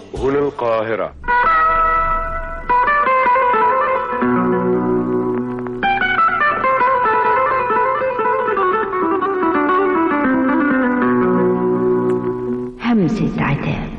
هنا القاهرة همسة عتاب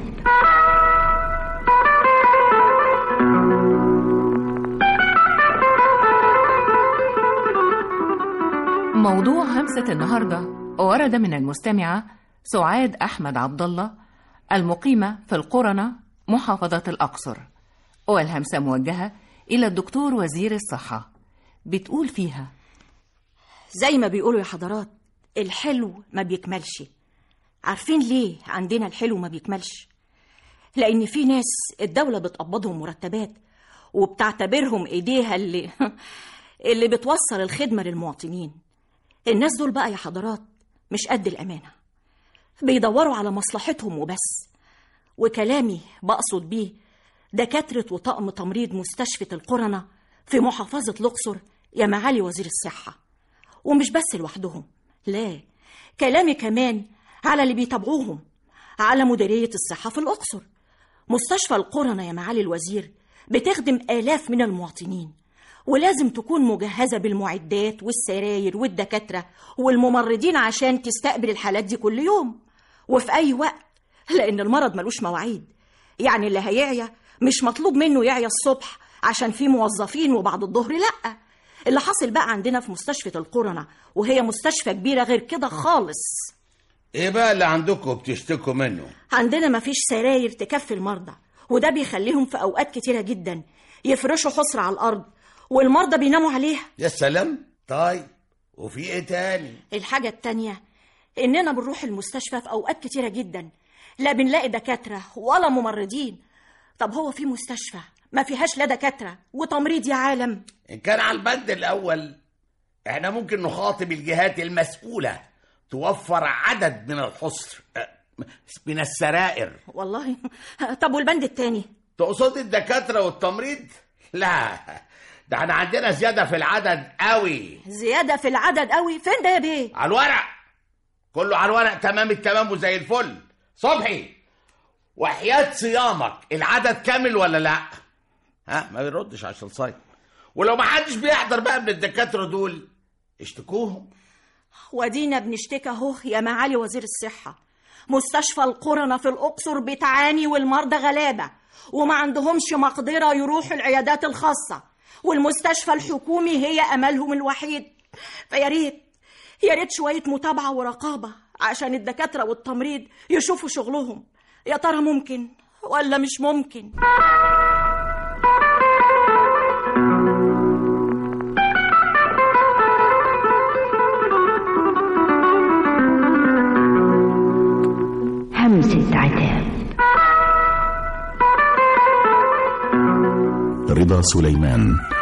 موضوع همسة النهاردة ورد من المستمعة سعاد أحمد عبد الله المقيمة في القرنة محافظة الأقصر والهمسة موجهة إلى الدكتور وزير الصحة بتقول فيها زي ما بيقولوا يا حضرات الحلو ما بيكملش عارفين ليه عندنا الحلو ما بيكملش لأن في ناس الدولة بتقبضهم مرتبات وبتعتبرهم إيديها اللي اللي بتوصل الخدمة للمواطنين الناس دول بقى يا حضرات مش قد الأمانة بيدوروا على مصلحتهم وبس وكلامي بقصد بيه دكاترة وطقم تمريض مستشفى القرنة في محافظة الأقصر يا معالي وزير الصحة ومش بس لوحدهم لا كلامي كمان على اللي بيتابعوهم على مديرية الصحة في الأقصر مستشفى القرنة يا معالي الوزير بتخدم آلاف من المواطنين ولازم تكون مجهزة بالمعدات والسراير والدكاترة والممرضين عشان تستقبل الحالات دي كل يوم وفي أي وقت لأن المرض ملوش مواعيد يعني اللي هيعيا مش مطلوب منه يعيا الصبح عشان في موظفين وبعد الظهر لأ اللي حاصل بقى عندنا في مستشفى القرنة وهي مستشفى كبيرة غير كده خالص ايه بقى اللي عندكم بتشتكوا منه عندنا مفيش سراير تكفي المرضى وده بيخليهم في أوقات كتيرة جدا يفرشوا حصر على الأرض والمرضى بيناموا عليها يا سلام طيب وفي ايه تاني الحاجة التانية إننا بنروح المستشفى في أوقات كتيرة جدا لا بنلاقي دكاترة ولا ممرضين طب هو في مستشفى ما فيهاش لا دكاترة وتمريض يا عالم ان كان على البند الاول احنا ممكن نخاطب الجهات المسؤولة توفر عدد من الحصر أه، من السرائر والله طب والبند التاني تقصد الدكاترة والتمريض لا ده احنا عندنا زيادة في العدد قوي زيادة في العدد قوي فين ده يا بيه على الورق كله على الورق تمام التمام وزي الفل صبحي وحياة صيامك العدد كامل ولا لا ها ما بيردش عشان صايم ولو ما حدش بيحضر بقى من الدكاترة دول اشتكوهم ودينا بنشتكى اهو يا معالي وزير الصحة مستشفى القرنة في الأقصر بتعاني والمرضى غلابة وما عندهمش مقدرة يروحوا العيادات الخاصة والمستشفى الحكومي هي أملهم الوحيد فيا ريت يا ريت شوية متابعة ورقابة عشان الدكاترة والتمريض يشوفوا شغلهم يا ترى ممكن ولا مش ممكن همسة عتاب رضا سليمان